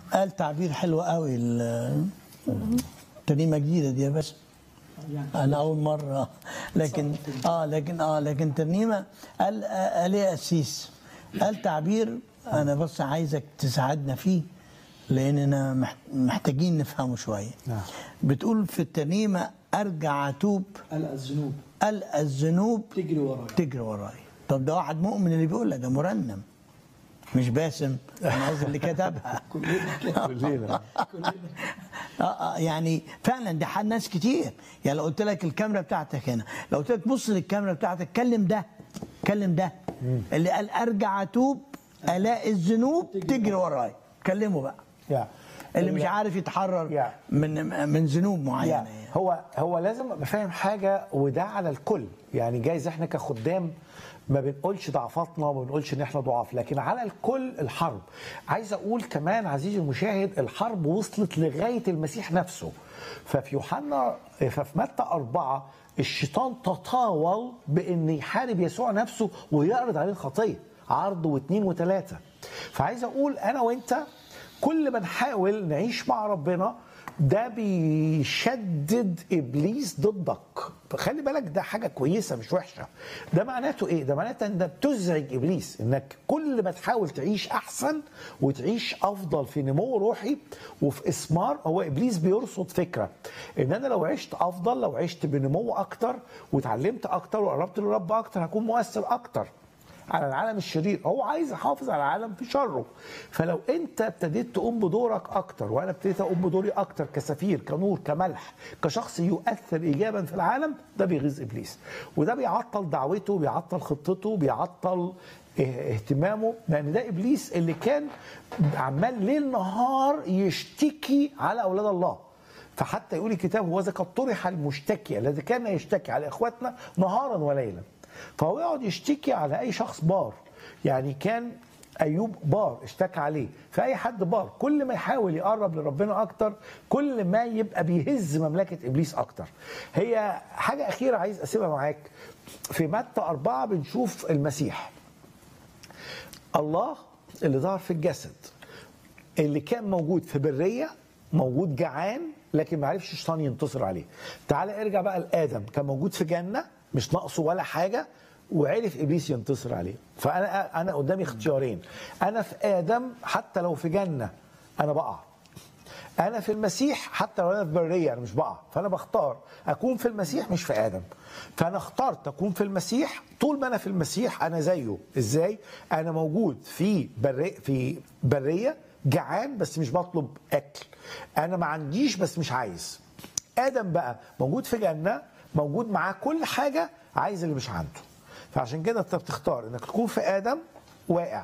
قال تعبير حلو قوي ال- ترنيمه جديده دي يا باشا انا اول مره لكن اه لكن اه لكن ترنيمه قال قال ايه قسيس قال تعبير انا بس عايزك تساعدنا فيه لاننا مح- محتاجين نفهمه شويه نعم. بتقول في الترنيمه ارجع اتوب ألقى الذنوب القى الذنوب تجري ورايا تجري وراي طب ده واحد مؤمن اللي بيقولها ده مرنم مش باسم انا قصدي اللي كتبها كلنا كده كلنا كلنا آه آه يعني فعلا ده حال ناس كتير يعني لو قلت لك الكاميرا بتاعتك هنا لو قلت لك بص للكاميرا بتاعتك كلم ده كلم ده اللي قال ارجع اتوب الاقي الذنوب تجري وراي كلمه بقى يا اللي مش عارف يتحرر يا. من من ذنوب معينه يا يعني. هو هو لازم ابقى فاهم حاجه وده على الكل يعني جايز احنا كخدام ما بنقولش ضعفاتنا وما بنقولش ان احنا ضعاف لكن على الكل الحرب عايز اقول كمان عزيزي المشاهد الحرب وصلت لغايه المسيح نفسه ففي يوحنا ففي متى أربعة الشيطان تطاول بان يحارب يسوع نفسه ويعرض عليه الخطيه عرض واثنين وثلاثه فعايز اقول انا وانت كل ما نحاول نعيش مع ربنا ده بيشدد ابليس ضدك خلي بالك ده حاجه كويسه مش وحشه ده معناته ايه ده معناته ان ده بتزعج ابليس انك كل ما تحاول تعيش احسن وتعيش افضل في نمو روحي وفي اثمار هو ابليس بيرصد فكره ان انا لو عشت افضل لو عشت بنمو اكتر واتعلمت اكتر وقربت للرب اكتر هكون مؤثر اكتر على العالم الشرير هو عايز يحافظ على العالم في شره فلو انت ابتديت تقوم بدورك اكتر وانا ابتديت اقوم بدوري اكتر كسفير كنور كملح كشخص يؤثر ايجابا في العالم ده بيغيظ ابليس وده بيعطل دعوته بيعطل خطته بيعطل اه- اهتمامه لان ده ابليس اللي كان عمال ليل نهار يشتكي على اولاد الله فحتى يقول الكتاب هو ذا قد طرح المشتكي الذي كان يشتكي على اخواتنا نهارا وليلا فهو يقعد يشتكي على اي شخص بار يعني كان ايوب بار اشتكى عليه فاي حد بار كل ما يحاول يقرب لربنا اكتر كل ما يبقى بيهز مملكه ابليس اكتر هي حاجه اخيره عايز اسيبها معاك في متى أربعة بنشوف المسيح الله اللي ظهر في الجسد اللي كان موجود في بريه موجود جعان لكن ما عرفش الشيطان ينتصر عليه تعال ارجع بقى لادم كان موجود في جنه مش ناقصه ولا حاجه وعرف ابليس ينتصر عليه فانا انا قدامي اختيارين انا في ادم حتى لو في جنه انا بقع انا في المسيح حتى لو انا في بريه انا مش بقع فانا بختار اكون في المسيح مش في ادم فانا اخترت اكون في المسيح طول ما انا في المسيح انا زيه ازاي انا موجود في بري في بريه جعان بس مش بطلب اكل انا ما عنديش بس مش عايز ادم بقى موجود في جنه موجود معاه كل حاجه عايز اللي مش عنده فعشان كده انت بتختار انك تكون في ادم واقع